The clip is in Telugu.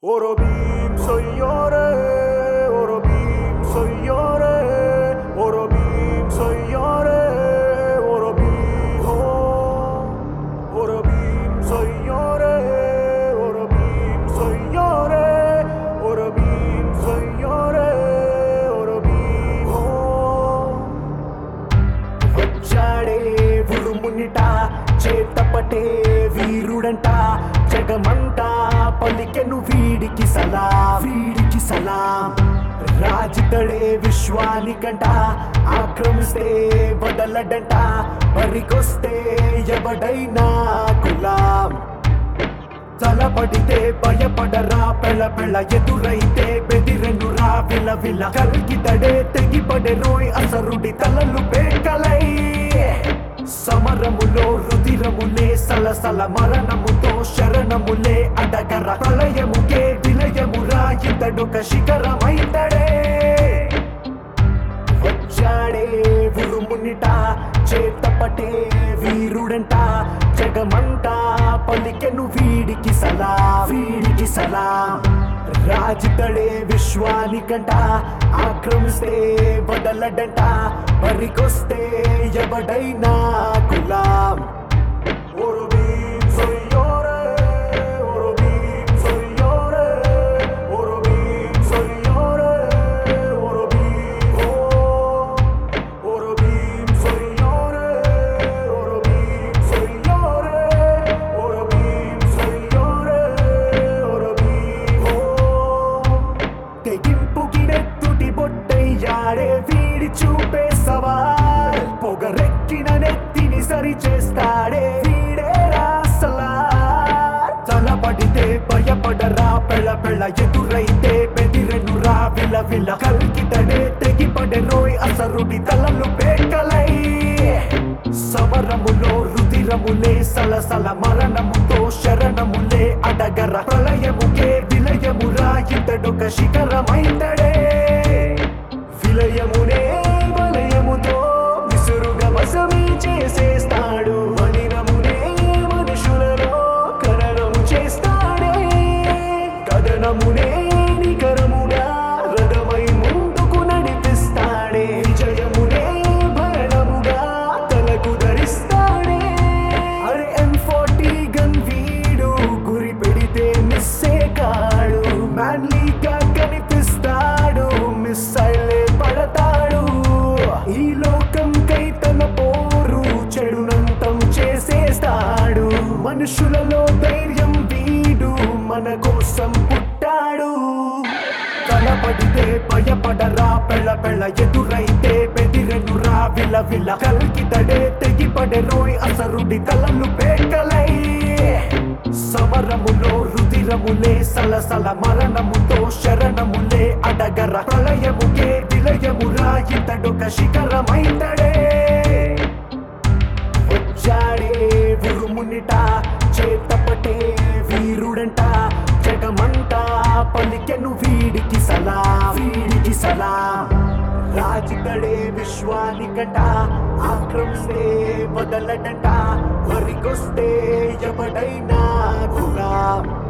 Orobim soyore, orobim soyore, orobim soyore, orobim ho. Orobim soyore, orobim soyore, orobim soyore, orobim ho. వచ్చాడే ఉరుమునిట చేతపటే వీరుడంట జగమంతా పలికెను వీడికి సలా వీడికి సలా రాజితడే విశ్వానికంట ఆక్రమిస్తే వదలడంట పరికొస్తే ఎవడైనా గులాం తలపడితే భయపడరా పెళ్ళ పెళ్ళ ఎదురైతే బెదిరెనురా విల విల కలిగితడే తెగిపడే రోయ్ అసరుడి తలలు పేకలై సమరములో రుదిరములే సలసల మరణముతో శరణములే అడగర ప్రళయముకే విలయమురా ఇతడొక శిఖరమైతడే వచ్చాడే ఉరుమునిట చేతపటే వీరుడంట జగమంతా పలికెను వీడికి సలా వీడికి సలా రాజితడే విశ్వానికంట ఆక్రమిస్తే వదలడంట పరికొస్తే ఎవడైనా Ghulam Orobim soyore, orobim soyore, orobim soyore, orobim ho. Orobim soyore, orobim soyore, orobim soyore, orobim ho. తెగింపుకినెత్తుటి బొట్టయ్యాడే వీడి చూపే సవాల్ పొగరెక్కిన నెత్తిని సరి చేస్తాడే వీడే రాసలా తలపడితే భయపడరా పెళ్ళ పెళ్ళ ఎదురైతే బెదిరెనురా విల విల కల్కితడే తెగిపడే రోయ్ అసరుడి తలలు పేకలై సమరములో రుదిరములే సలసల మరణముతో శరణములే అడగర ప్రళయముకే విలయమురా ఇతడొక శిఖరమైతడే విలయమునే వలయముతో విసురుగా వశమే చేసేస్తాడు మలినమునే మనుషులలో కరణము చేస్తాడే కథనమునే నికరముగా రథమై ముందుకు నడిపిస్తాడే విజయమునే భరణముగా తలకు ధరిస్తాడే అరే ఎం ఫార్టీ గన్ వీడు గురి పెడితే మిస్సే కాడు మ్యాన్లీగా కనిపిస్తాడు మిస్సైలే పడతాడు ఈ లోకం కై తన పోరు చెడునంతం చేసేస్తాడు మనుషులలో ధైర్యం వీడు మన కోసం పుట్టాడు తలపడితే భయపడరా పెళ్ళ పెళ్ళ ఎదురైతే బెదిరెనురా విల విల కలిగితడే తెగిపడే రోయ్ అసరుడి తలలు పేకలై సమరములో రుదిరములే సలసల మరణముతో శరణములే అడగర ప్రళయముకే విలయమురా ఇతడొక శిఖరమైతడే వచ్చాడే ఉరుమునిట చేతపటే వీరుడంట జగమంతా పలికెను వీడికి సలా వీడికి సలా రాజితడే విశ్వానికంట ఆక్రమిస్తే వదలడంట వరికొస్తే ఎవడైనా గులాం